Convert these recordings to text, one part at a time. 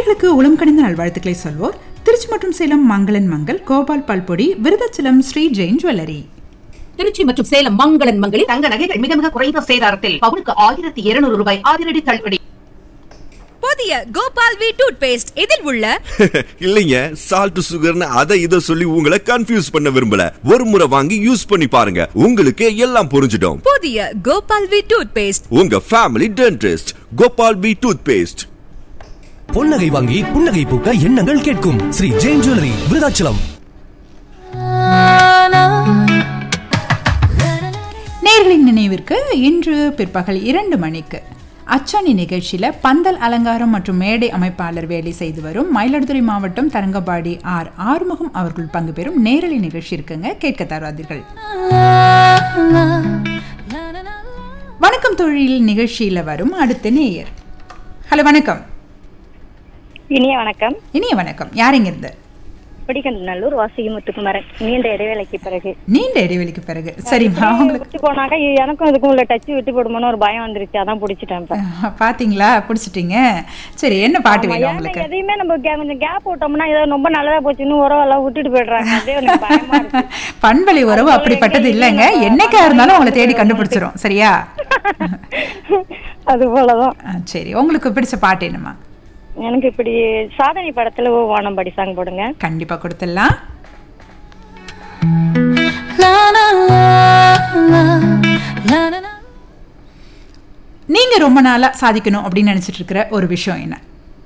நேர்களுக்கு உளம் கணிந்த நல்வாழ்த்துக்களை சொல்வோர் திருச்சி மற்றும் சேலம் மங்களன் மங்கள் கோபால் பல்பொடி விருதாச்சலம் ஸ்ரீ ஜெயின் ஜுவல்லரி திருச்சி மற்றும் சேலம் மங்களன் மங்களில் தங்க நகைகள் மிக மிக குறைந்த சேதாரத்தில் பவுனுக்கு ஆயிரத்தி இருநூறு ரூபாய் அதிரடி தள்ளுபடி புதிய கோபால் வி டூத் பேஸ்ட் இதில் உள்ள இல்லைங்க சால்ட் சுகர்னு அதை இதை சொல்லி உங்களை கன்ஃபியூஸ் பண்ண விரும்பல ஒரு முறை வாங்கி யூஸ் பண்ணி பாருங்க உங்களுக்கு எல்லாம் புரிஞ்சிடும் புதிய கோபால் வி டூத் பேஸ்ட் உங்க family dentist Gopal B toothpaste பொன்னகை வாங்கி புன்னகை பூக்க எண்ணங்கள் கேட்கும் ஸ்ரீ ஜெயின் ஜுவல்லரி விருதாச்சலம் நேர்களின் நினைவிற்கு இன்று பிற்பகல் இரண்டு மணிக்கு அச்சாணி நிகழ்ச்சியில பந்தல் அலங்காரம் மற்றும் மேடை அமைப்பாளர் வேலை செய்து வரும் மயிலாடுதுறை மாவட்டம் தரங்கம்பாடி ஆர் ஆறுமுகம் அவர்கள் பங்கு பெறும் நேரலை நிகழ்ச்சி இருக்குங்க கேட்க தராதீர்கள் வணக்கம் தொழில் நிகழ்ச்சியில வரும் அடுத்த நேயர் ஹலோ வணக்கம் இனிய வணக்கம் இனிய வணக்கம் யாருங்க இருந்து பிடிக்கந்தநல்லூர் வாசுகி முத்துக்குமரன் நீண்ட இடைவேளைக்கு பிறகு நீண்ட இடைவெளிக்கு பிறகு சரிம்மா உங்களுக்கு விட்டு போனாக்கா இது எனக்கும் இதுக்கும் உள்ள டச் விட்டு போடுமோன்னு ஒரு பயம் வந்துருச்சு அதான் பிடிச்சிட்டேன் இப்ப. அஹ், பாத்தீங்களா பிடிச்சிட்டீங்க சரி என்ன பாட்டு ஆமா, வேணும் ஏன்னா உங்களுக்கு எதையுமே நம்ம கே- கொஞ்சம் கேப் விட்டோம்னா ஏதோ ரொம்ப நல்லதா போச்சுன்னு உறவெல்லாம் விட்டுட்டு போயிடுறாங்க அதே எனக்கு பயமா இருக்கு பண்பலை உறவு அப்படிப்பட்டது இல்லைங்க என்னைக்கா இருந்தாலும் உங்களை தேடி கண்டுபிடிச்சிரும் சரியா அது போலதான் அஹ், சரி உங்களுக்கு பிடிச்ச பாட்டு என்னம்மா எனக்கு இப்படி சாதனை படத்துல ஓ வானம் படி சாங் போடுங்க கண்டிப்பா கொடுத்துடலாம் நீங்க ரொம்ப நாளா சாதிக்கணும் அப்படின்னு நினைச்சிட்டு இருக்கிற ஒரு விஷயம் என்ன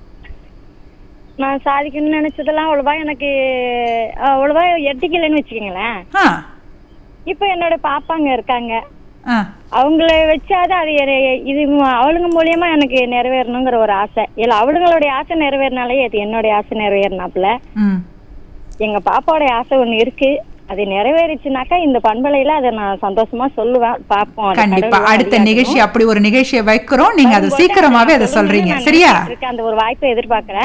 நான் சாதிக்கணும்னு நினைச்சதெல்லாம் அவ்வளவா எனக்கு அஹ், அவ்வளவா எட்டிக்கலைன்னு வச்சுக்கோங்களேன் ஆ இப்ப என்னோட பாப்பாங்க இருக்காங்க ஆ அவங்கள வச்சாது அது எ- இது மு- அவளுங்க மூலியமா எனக்கு நிறைவேறணுங்கிற ஒரு ஆசை இல்ல அவளுங்களுடைய ஆசை நிறைவேறினாலே அது என்னுடைய ஆசை நிறைவேறினாப்புல ம் எங்க பாப்பாவோட ஆசை ஒண்ணு இருக்கு அது நிறைவேறிச்சுனாக்கா இந்த பண்பலையில அதை நான் சந்தோஷமா சொல்லுவேன் பாப்போம் அது கண்டிப்பா கடவுள் அடுத்த வழிகாட்டணும். நிகழ்ச்சி அப்படி ஒரு நிகழ்ச்சியை வைக்கிறோம் நீங்க அதை வரும்போது சீக்கிரமாவே நான் அதை சொல்லணும்னு சொல்றீங்க நான் சரியா நினைச்சிட்டு இருக்கேன். அந்த ஒரு வாய்ப்பை எதிர்பார்க்கறேன்